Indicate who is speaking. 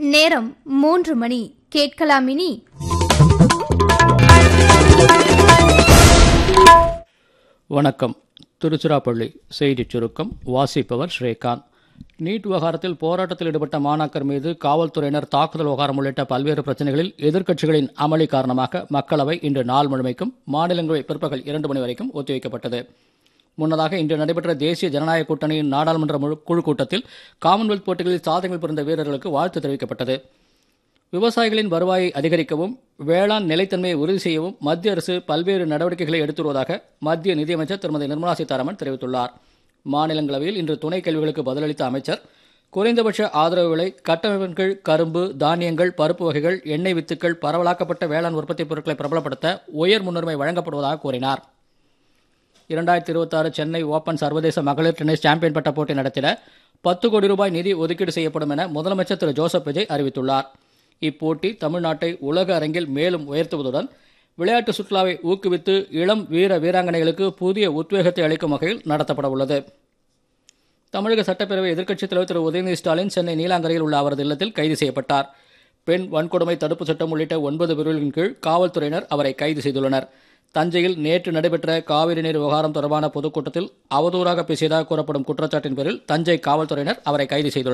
Speaker 1: நேரம் மூன்று மணி கேட்கலாமினி
Speaker 2: வணக்கம் திருச்சிராப்பள்ளி செய்திச் சுருக்கம் வாசிப்பவர் ஸ்ரீகாந்த் நீட் விவகாரத்தில் போராட்டத்தில் ஈடுபட்ட மாணாக்கர் மீது காவல்துறையினர் தாக்குதல் விவகாரம் உள்ளிட்ட பல்வேறு பிரச்சனைகளில் எதிர்க்கட்சிகளின் அமளி காரணமாக மக்களவை இன்று நாள் முழுமைக்கும் மாநிலங்களவை பிற்பகல் இரண்டு மணி வரைக்கும் ஒத்திவைக்கப்பட்டது முன்னதாக இன்று நடைபெற்ற தேசிய ஜனநாயக கூட்டணியின் நாடாளுமன்ற முழு- குழு கூட்டத்தில் காமன்வெல்த் போட்டிகளில் சாதனைகள் புரிந்த வீரர்களுக்கு வாழ்த்து தெரிவிக்கப்பட்டது விவசாயிகளின் வருவாயை அதிகரிக்கவும் வேளாண் நிலைத்தன்மையை உறுதி செய்யவும் மத்திய அரசு பல்வேறு நடவடிக்கைகளை எடுத்து வருவதாக மத்திய நிதியமைச்சர் திருமதி நிர்மலா சீதாராமன் தெரிவித்துள்ளார் மாநிலங்களவையில் இன்று துணை கேள்விகளுக்கு பதிலளித்த அமைச்சர் குறைந்தபட்ச ஆதரவு விலை கட்டமைப்புகள் கரும்பு தானியங்கள் பருப்பு வகைகள் எண்ணெய் வித்துக்கள் பரவலாக்கப்பட்ட வேளாண் உற்பத்தி பொருட்களை பிரபலப்படுத்த உயர் முன்னுரிமை வழங்கப்படுவதாக கூறினார் இரண்டாயிரத்தி இருபத்தாறு சென்னை ஓபன் சர்வதேச மகளிர் டென்னிஸ் சாம்பியன் பட்ட போட்டி நடத்திட பத்து கோடி ரூபாய் நிதி ஒதுக்கீடு செய்யப்படும் என முதலமைச்சர் திரு ஜோசப் விஜய் அறிவித்துள்ளார் இப்போட்டி தமிழ்நாட்டை உலக அரங்கில் மேலும் உயர்த்துவதுடன் விளையாட்டு சுற்றுலாவை ஊக்குவித்து இளம் வீர வீராங்கனைகளுக்கு புதிய உத்வேகத்தை அளிக்கும் வகையில் நடத்தப்பட உள்ளது தமிழக சட்டப்பேரவை எதிர்க்கட்சித் தலைவர் திரு உதயநிதி ஸ்டாலின் சென்னை நீலாங்கரையில் உள்ள அவரது இல்லத்தில் கைது செய்யப்பட்டார் பெண் வன்கொடுமை தடுப்பு சட்டம் உள்ளிட்ட ஒன்பது பிரிவுகளின் கீழ் காவல்துறையினர் அவரை கைது செய்துள்ளனர் தஞ்சையில் நேற்று நடைபெற்ற காவிரி நீர் விவகாரம் தொடர்பான பொதுக்கூட்டத்தில் அவதூறாக பேசியதாக கூறப்படும் குற்றச்சாட்டின் பேரில் தஞ்சை காவல்துறையினர் அவரை கைது செய்துள்ளனர்